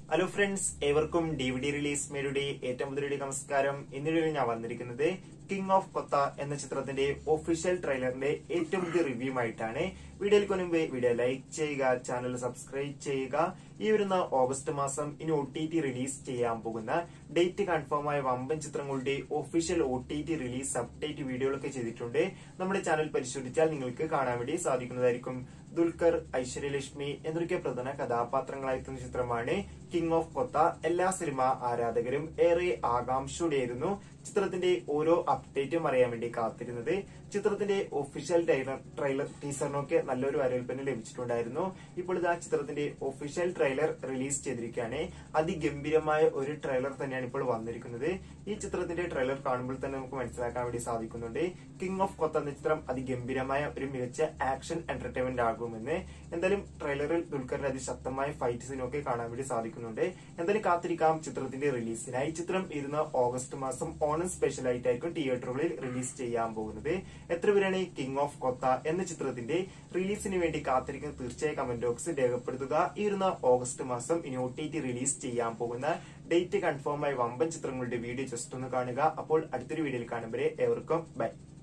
hello friends ഏവർക്കും D V D release മേരുടെ ഏറ്റവും പുതിയ നമസ്കാരം ഇന്നിടെ ഞാൻ വന്നിരിക്കുന്നത് കിങ് ഓഫ് കൊത്ത എന്ന ചിത്രത്തിന്റെ ഒഫീഷ്യൽ ട്രെയിലറിന്റെ ഏറ്റവും പുതിയ റിവ്യൂ ആയിട്ടാണ് വീഡിയോയിൽ മുൻപ് വീഡിയോ ലൈക്ക് ചെയ്യുക ചാനൽ സബ്സ്ക്രൈബ് ചെയ്യുക ഈ വരുന്ന ഓഗസ്റ്റ് മാസം ഇനി ഒ ടി ടി റിലീസ് ചെയ്യാൻ പോകുന്ന ഡേറ്റ് കൺഫേം ആയ വമ്പൻ ചിത്രങ്ങളുടെ official O T T release update വീഡിയോകളൊക്കെ ചെയ്തിട്ടുണ്ട് നമ്മുടെ ചാനൽ പരിശോധിച്ചാൽ നിങ്ങൾക്ക് കാണാൻ വേണ്ടി സാധിക്കുന്നതായിരിക്കും ദുൽഖർ ഐശ്വര്യലക്ഷ്മി എന്നൊക്കെ പ്രധാന കഥാപാത്രങ്ങളായിട്ടുള്ള ചിത്രമാണ് കിങ് ഓഫ് കൊത്ത എല്ലാ സിനിമ ആരാധകരും ഏറെ ആകാംക്ഷയോടെയായിരുന്നു ചിത്രത്തിന്റെ ഓരോ അപ്ഡേറ്റും അറിയാൻ വേണ്ടി കാത്തിരുന്നത് ചിത്രത്തിന്റെ ഒഫീഷ്യൽ ട്രെയിലർ ട്രെയിലർ ടീസറിനൊക്കെ നല്ലൊരു വരവേൽപ്പിന് ലഭിച്ചിട്ടുണ്ടായിരുന്നു ഇപ്പോൾ ഇത് ആ ചിത്രത്തിന്റെ ഒഫീഷ്യൽ ട്രെയിലർ റിലീസ് ചെയ്തിരിക്കുകയാണ് അതിഗംഭീരമായ ഒരു ട്രെയിലർ തന്നെയാണ് ഇപ്പോൾ വന്നിരിക്കുന്നത് ഈ ചിത്രത്തിന്റെ ട്രെയിലർ കാണുമ്പോൾ തന്നെ നമുക്ക് മനസ്സിലാക്കാൻ വേണ്ടി സാധിക്കുന്നുണ്ട് കിങ് ഓഫ് കൊത്ത എന്ന ചിത്രം അതിഗംഭീരമായ ഒരു മികച്ച ആക്ഷൻ എന്റർടൈൻമെന്റ് ആകുമെന്ന് എന്തായാലും ട്രെയിലറിൽ ദുൽഖറിന്റെ അതിശക്തമായ ഫൈറ്റ് സീനൊക്കെ കാണാൻ വേണ്ടി സാധിക്കുന്നുണ്ട് എന്തായാലും കാത്തിരിക്കാം ചിത്രത്തിന്റെ റിലീസിനായി ചിത്രം ഇരുന്ന ഓഗസ്റ്റ് മാസം ഓണം സ്പെഷ്യൽ ആയിട്ടായിരിക്കും തിയേറ്ററുകളിൽ റിലീസ് ചെയ്യാൻ പോകുന്നത് എത്ര പേരാണ് കിങ് ഓഫ് കൊത്ത എന്ന ചിത്രത്തിന്റെ റിലീസിന് വേണ്ടി കാത്തിരിക്കുന്ന തീർച്ചയായും കമന്റ് ബോക്സ് രേഖപ്പെടുത്തുക ഈ വരുന്ന ഓഗസ്റ്റ് മാസം ഇനി ഒ ടി ടി റിലീസ് ചെയ്യാൻ പോകുന്ന ഡേറ്റ് കൺഫേം ആയ വമ്പൻ ചിത്രങ്ങളുടെ വീഡിയോ ജസ്റ്റ് ഒന്ന് കാണുക അപ്പോൾ അടുത്തൊരു വീഡിയോയിൽ കാണുമ്പോൾ ഏവർക്കും ബൈ